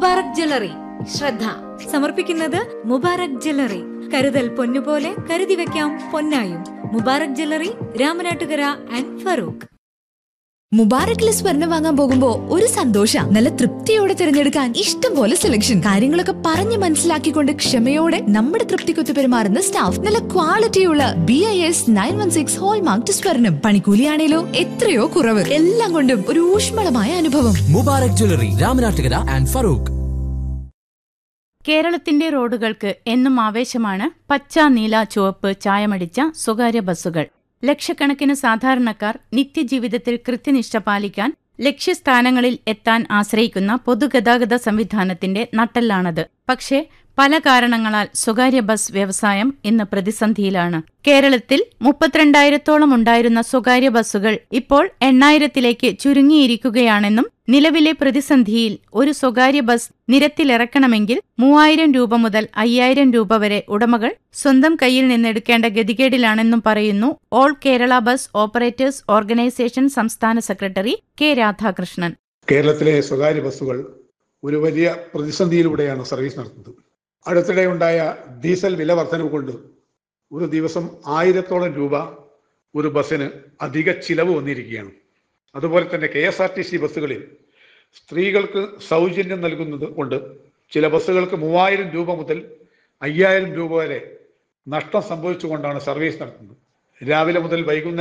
Mubarak jewellery ശ്രദ്ധ സമർപ്പിക്കുന്നത് Mubarak jewellery കരുതൽ പൊന്നുപോലെ കരുതി വെക്കാം പൊന്നായും മുബാറക് ജ്വല്ലറി രാമനാട്ടുകര ആൻഡ് ഫറൂഖ് മുബാറക്കിൽ സ്വർണം വാങ്ങാൻ പോകുമ്പോ ഒരു സന്തോഷ നല്ല തൃപ്തിയോടെ തിരഞ്ഞെടുക്കാൻ ഇഷ്ടം പോലെ സെലക്ഷൻ കാര്യങ്ങളൊക്കെ പറഞ്ഞ് മനസ്സിലാക്കിക്കൊണ്ട് ക്ഷമയോടെ നമ്മുടെ തൃപ്തിക്കൊത്ത് പെരുമാറുന്ന സ്റ്റാഫ് നല്ല ക്വാളിറ്റിയുള്ള B I S nine one six hallmark സ്വർണം പണിക്കൂലിയാണേലോ എത്രയോ കുറവ് എല്ലാം കൊണ്ടും ഒരു ഊഷ്മളമായ അനുഭവം മുബാറക് ജ്വല്ലറി രാമനാട്ടുകര ആൻഡ് ഫറൂഖ് കേരളത്തിന്റെ റോഡുകൾക്ക് എന്നും ആവേശമാണ് പച്ച നീല ചുവപ്പ് ചായമടിച്ച സ്വകാര്യ ബസ്സുകൾ ലക്ഷക്കണക്കിന് സാധാരണക്കാർ നിത്യജീവിതത്തിൽ കൃത്യനിഷ്ഠ പാലിക്കാൻ ലക്ഷ്യസ്ഥാനങ്ങളിൽ എത്താൻ ആശ്രയിക്കുന്ന പൊതുഗതാഗത സംവിധാനത്തിന്റെ നട്ടെല്ലാണത് പക്ഷേ പല കാരണങ്ങളാൽ സ്വകാര്യ ബസ് വ്യവസായം ഇന്ന് പ്രതിസന്ധിയിലാണ് കേരളത്തിൽ മുപ്പത്തിരണ്ടായിരത്തോളം ഉണ്ടായിരുന്ന സ്വകാര്യ ബസ്സുകൾ ഇപ്പോൾ എണ്ണായിരത്തിലേക്ക് ചുരുങ്ങിയിരിക്കുകയാണെന്നും നിലവിലെ പ്രതിസന്ധിയിൽ ഒരു സ്വകാര്യ ബസ് നിരത്തിലിറക്കണമെങ്കിൽ മൂവായിരം രൂപ മുതൽ അയ്യായിരം രൂപ വരെ ഉടമകൾ സ്വന്തം കയ്യിൽ നിന്നെടുക്കേണ്ട ഗതികേടിലാണെന്നും പറയുന്നു all Kerala bus operators organisation സംസ്ഥാന സെക്രട്ടറി കെ രാധാകൃഷ്ണൻ കേരളത്തിലെ സ്വകാര്യ ബസ്സുകൾ ഒരു വലിയ പ്രതിസന്ധിയിലൂടെയാണ് സർവീസ് നടത്തുന്നത് അടുത്തിടെ ഉണ്ടായ ഡീസൽ വില വർധനവ് കൊണ്ട് ഒരു ദിവസം ആയിരത്തോളം രൂപ ഒരു ബസ്സിന് അധിക ചിലവ് വന്നിരിക്കുകയാണ് അതുപോലെ തന്നെ K S R T C ബസ്സുകളിൽ സ്ത്രീകൾക്ക് സൗജന്യം നൽകുന്നത് കൊണ്ട് ചില ബസ്സുകൾക്ക് മൂവായിരം രൂപ മുതൽ അയ്യായിരം രൂപ വരെ നഷ്ടം സംഭവിച്ചുകൊണ്ടാണ് സർവീസ് നടത്തുന്നത് രാവിലെ മുതൽ വൈകുന്നേരം